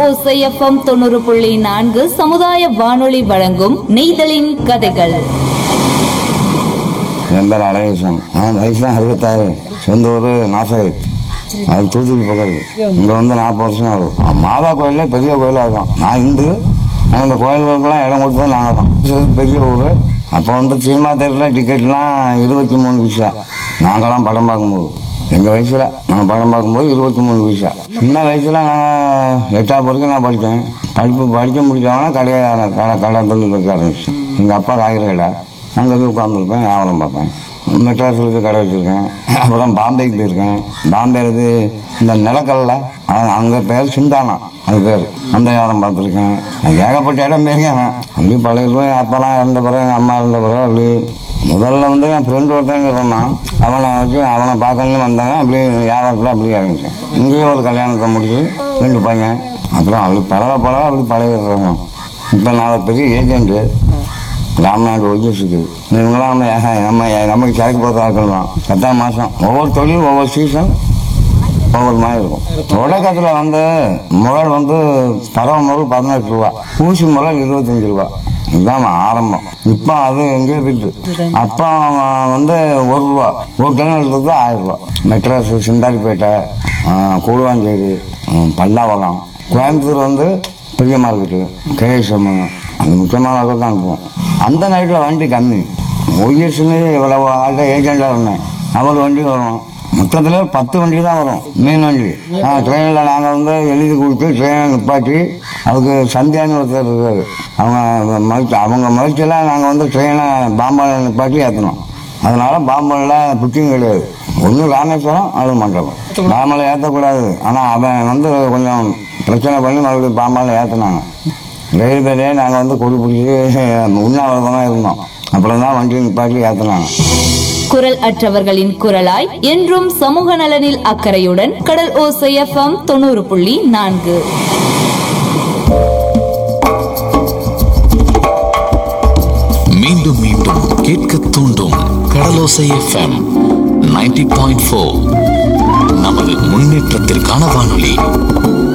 ஓசைஎஃப்எம் தொண்ணூறு புள்ளி நான்கு சமுதாய வானொலி வழங்கும் நெய்தலின் கதைகள் என் பேர் அழகேசன் நான் வயசு தான் அறுபத்தாறு சொந்த ஊர் நாசகை அது தூத்துக்குடி பக்கம் இங்கே வந்து நாற்பது வருஷம் ஆகும் மாதா கோயிலே பெரிய கோயிலாக இருக்கும் நான் இந்து ஆனால் இந்த கோயில்களுக்கெல்லாம் இடம் கொடுத்தது நாங்கள் தான் இது பெரிய ஊர் அப்போ வந்து சினிமா தேட்டரில் டிக்கெட்லாம் இருபத்தி மூணு பைசா நாங்களாம் படம் பார்க்கும்போது எங்கள் வயசில் நான் படம் பார்க்கும்போது இருபத்தி மூணு பைசா சின்ன வயசில் நான் எட்டாவது வரைக்கும் நான் படித்தேன் படிப்பு படிக்க முடியாமனா கடையை கடை கடை தொழில் வைக்க ஆரம்பிச்சேன் எங்கள் அப்பா காய்கறி கடை அங்கே போய் உட்காந்துருப்பேன் வியாபாரம் பார்ப்பேன் மெட்ராஸில் இருக்க கடை வச்சுருக்கேன் அப்புறம் பாம்பேக்கு போயிருக்கேன் பாம்பே இது இந்த நிலக்கல்ல அங்கே பேர் சிந்தானா அது பேர் அந்த வியாபாரம் பார்த்துருக்கேன் ஏகப்பட்ட இடம் போயிருக்கேன் நான். அப்படி பழைய போய் அப்பெல்லாம் இருந்த பிறகு எங்கள் அம்மா இருந்த பிறகு அப்படி முதல்ல வந்து என் ஃப்ரெண்டு ஒருத்தங்க சொன்னான் அவனை வச்சு அவனை பார்க்கணும்னு வந்தாங்க அப்படி வியாபாரத்தில் அப்படி இறங்கிச்சேன் இங்கேயும் ஒரு கல்யாணத்தை முடிச்சு ரெண்டு பையன் அப்புறம் அப்படி பழக பழக அப்படி பழகிடுறாங்க இப்போ நான் ஒரு பெரிய ஏஜென்ட்டு ராம்நாடு ஒய்யஸுக்கு இவங்களாம் வந்து ஏஹ, நம்ம நமக்கு சரக்கு போகிற ஆட்கள் தான் பத்தாம் மாதம் ஒவ்வொரு தொழில் ஒவ்வொரு சீசன் ஒவ்வொரு மாதிரி இருக்கும் தொடக்கத்தில் வந்து முரல் வந்து பறவை முரல் பதினெட்டு ரூபா ஊசி முரல் இருபத்தஞ்சு ரூபா இதுதான் ஆரம்பம் இப்போ அது எங்கேயோ போயிட்டு அப்போ வந்து ஒரு ரூபா ஒரு டன் எடுத்தது ஆயிரம் ரூபா மெட்ராஸ் சிந்தாரிப்பேட்டை கூடுவாஞ்சேரி ம், பல்லாவரம் கோயம்புத்தூர் வந்து பெரிய மார்க்கெட்டு கேஎஸ்எம் அந்த முக்கியமான அளவுக்கு தான் அனுப்புவோம் அந்த நைட்டில் வண்டி கம்மி ஒய்எஸ்னு இவ்வளவு ஆள்கிட்ட ஏஜெண்டாக இருந்தேன் அவர் வண்டி வரும் மொத்தத்தில் பத்து வண்டி தான் வரும் மீன் வண்டி ஆ ட்ரெயினில் நாங்கள் வந்து எழுதி கொடுத்து ட்ரெயினை நிப்பாட்டி அதுக்கு சந்தியான்னு ஒருத்தர் இருக்காரு அவங்க மறுத்து அவங்க மறுச்செல்லாம் நாங்கள் வந்து ட்ரெயினை பாம்பாவில் நிப்பாட்டி ஏற்றணும் அதனால பாம்பனில் புக்கிங் கிடையாது ஒன்று ராமேஸ்வரம் அது மண்டபம் பாம்பனில் ஏற்றக்கூடாது ஆனால் அவன் வந்து கொஞ்சம் பிரச்சனை பண்ணி மறுபடியும் பாம்பாவில் ஏற்றினாங்க ரயில்வேலே நாங்கள் வந்து கொடி பிடிச்சி உண்ணாவிரதமாக இருந்தோம் அப்புறம் தான் வண்டி நிப்பாட்டி ஏற்றினாங்க குரல் அற்றவர்களின் குரலாய் என்றும் சமூக நலனில் அக்கறையுடன் கடல் ஓசைஎஃப்எம் தொண்ணூறு புள்ளி நான்கு மீண்டும் மீண்டும் கேட்க தூண்டும் கடலோசை எஃப்எம் 90.4 பாயிண்ட் நமது முன்னேற்றத்திற்கான வானொலி